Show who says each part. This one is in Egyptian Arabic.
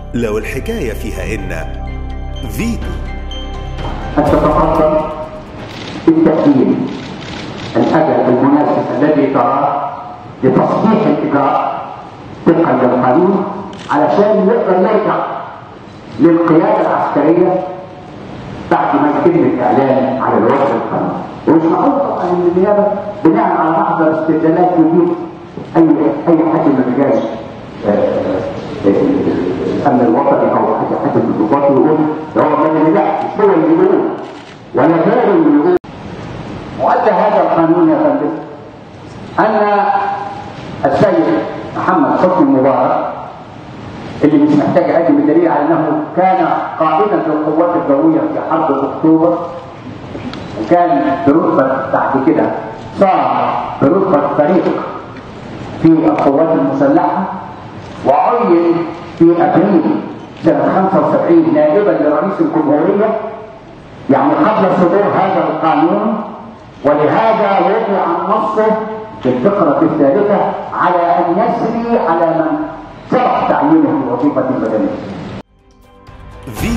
Speaker 1: لو الحكاية فيها إن فيتو
Speaker 2: أن تتفضل بالتأكيد الأجل المناسب الذي تراه لتصحيح الإجراء طبقا للقانون علشان يقدر يرجع للقيادة العسكرية بعد ما يتم الإعلان على الوضع القانوني ومش معقول طبعا إن النيابة بناء على محضر استدلالات يجيب أي أي حد من الرجال الأمن الوطني أو حد حد من الضباط يقول ده هو من اللي لا مش هو اللي يقول ولا غيره اللي يقول وأدى هذا القانون يا فندم أن السيد محمد حسني مبارك اللي مش محتاج اقدم الدليل على انه كان قائدا للقوات الجويه في حرب اكتوبر وكان برتبه بعد كده صار برتبه فريق في القوات المسلحه وعين في ابريل سنه 75 نائبا لرئيس الجمهوريه يعني قبل صدور هذا القانون ولهذا وضع نصه في الفقره الثالثه على ان يسري على من سبق تعيينه في وظيفه بدنيه.
Speaker 1: فيتو